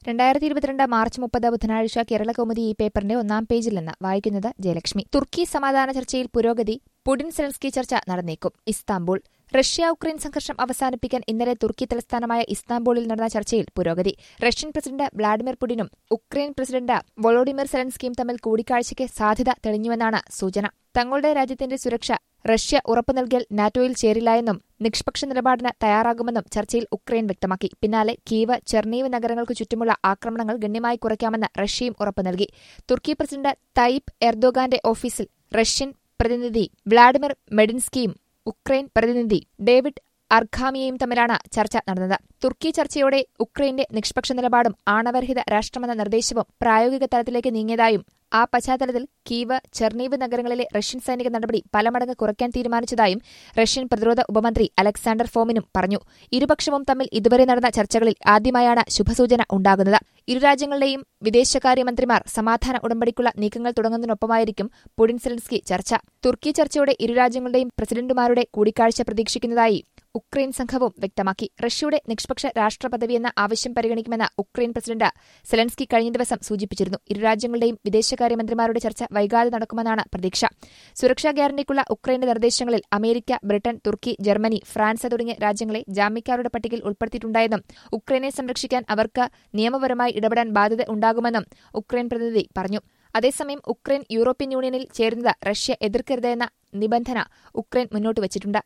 രണ്ടായിരത്തി ഇരുപത്തിരണ്ട് മാർച്ച് മുപ്പത് ബുധനാഴ്ച കേരള കൗമുദി ഈ പേപ്പറിന്റെ ഒന്നാം പേജിൽ നിന്ന് വായിക്കുന്നത് ജയലക്ഷ്മി തുർക്കി സമാധാന ചർച്ചയിൽ പുരോഗതി പുടിൻ സെലൻസ്കി ചർച്ച നടന്നേക്കും ഇസ്താംബുൾ റഷ്യ ഉക്രൈൻ സംഘർഷം അവസാനിപ്പിക്കാൻ ഇന്നലെ തുർക്കി തലസ്ഥാനമായ ഇസ്താംബൂളിൽ നടന്ന ചർച്ചയിൽ പുരോഗതി റഷ്യൻ പ്രസിഡന്റ് വ്ളാഡിമിർ പുടിനും ഉക്രൈൻ പ്രസിഡന്റ് വൊളോഡിമിർ സെലൻസ്കിയും തമ്മിൽ കൂടിക്കാഴ്ചയ്ക്ക് സാധ്യത തെളിഞ്ഞുവെന്നാണ് സൂചന തങ്ങളുടെ രാജ്യത്തിന്റെ സുരക്ഷ റഷ്യ ഉറപ്പു നൽകിയാൽ നാറ്റോയിൽ ചേരില്ല നിഷ്പക്ഷ നിലപാടിന് തയ്യാറാകുമെന്നും ചർച്ചയിൽ ഉക്രൈൻ വ്യക്തമാക്കി പിന്നാലെ കീവ് ചെർണീവ് നഗരങ്ങൾക്കു ചുറ്റുമുള്ള ആക്രമണങ്ങൾ ഗണ്യമായി കുറയ്ക്കാമെന്ന് റഷ്യയും ഉറപ്പു നൽകി തുർക്കി പ്രസിഡന്റ് തയ്പ് എർദോഗാന്റെ ഓഫീസിൽ റഷ്യൻ പ്രതിനിധി വ്ളാഡിമിർ മെഡിൻസ്കിയും ഉക്രൈൻ പ്രതിനിധി ഡേവിഡ് അർഖാമിയയും തമ്മിലാണ് ചർച്ച നടന്നത് തുർക്കി ചർച്ചയോടെ ഉക്രൈന്റെ നിഷ്പക്ഷ നിലപാടും ആണവരഹിത രാഷ്ട്രമെന്ന നിർദ്ദേശവും പ്രായോഗിക തലത്തിലേക്ക് നീങ്ങിയതായും ആ പശ്ചാത്തലത്തിൽ കീവ് ചെർണീവ് നഗരങ്ങളിലെ റഷ്യൻ സൈനിക നടപടി പലമടങ്ങ് കുറയ്ക്കാൻ തീരുമാനിച്ചതായും റഷ്യൻ പ്രതിരോധ ഉപമന്ത്രി അലക്സാണ്ടർ ഫോമിനും പറഞ്ഞു ഇരുപക്ഷവും തമ്മിൽ ഇതുവരെ നടന്ന ചർച്ചകളിൽ ആദ്യമായാണ് ശുഭസൂചന ഉണ്ടാകുന്നത് ഇരു രാജ്യങ്ങളുടെയും വിദേശകാര്യമന്ത്രിമാർ സമാധാന ഉടമ്പടിക്കുള്ള നീക്കങ്ങൾ തുടങ്ങുന്നതിനൊപ്പമായിരിക്കും പുടിൻ സെലൻസ്കി ചർച്ച തുർക്കി ചർച്ചയോടെ ഇരു രാജ്യങ്ങളുടെയും പ്രസിഡന്റുമാരുടെ കൂടിക്കാഴ്ച പ്രതീക്ഷിക്കുന്നതായി ഉക്രൈൻ സംഘവും വ്യക്തമാക്കി റഷ്യയുടെ നിഷ്പക്ഷ രാഷ്ട്രപദവിയെന്ന ആവശ്യം പരിഗണിക്കുമെന്ന് ഉക്രൈൻ പ്രസിഡന്റ് സെലൻസ്കി കഴിഞ്ഞ ദിവസം സൂചിപ്പിച്ചിരുന്നു ഇരു രാജ്യങ്ങളുടെയും വിദേശകാര്യമന്ത്രിമാരുടെ ചർച്ച വൈകാതെ നടക്കുമെന്നാണ് പ്രതീക്ഷ സുരക്ഷാ ഗ്യാരണ്ടിക്കുള്ള ഉക്രൈന്റെ നിർദ്ദേശങ്ങളിൽ അമേരിക്ക ബ്രിട്ടൻ തുർക്കി ജർമ്മനി ഫ്രാൻസ് തുടങ്ങിയ രാജ്യങ്ങളെ ജാമ്യക്കാരുടെ പട്ടികയിൽ ഉൾപ്പെടുത്തിയിട്ടുണ്ടായെന്നും ഉക്രൈനെ സംരക്ഷിക്കാൻ അവർക്ക് നിയമപരമായി ഇടപെടാൻ ബാധ്യത ഉണ്ടാകുമെന്നും ഉക്രൈൻ പ്രതിനിധി പറഞ്ഞു അതേസമയം ഉക്രൈൻ യൂറോപ്യൻ യൂണിയനിൽ ചേരുന്നത് റഷ്യ എതിർക്കരുതെന്ന നിബന്ധന ഉക്രൈൻ മുന്നോട്ട് വച്ചിട്ടുണ്ട്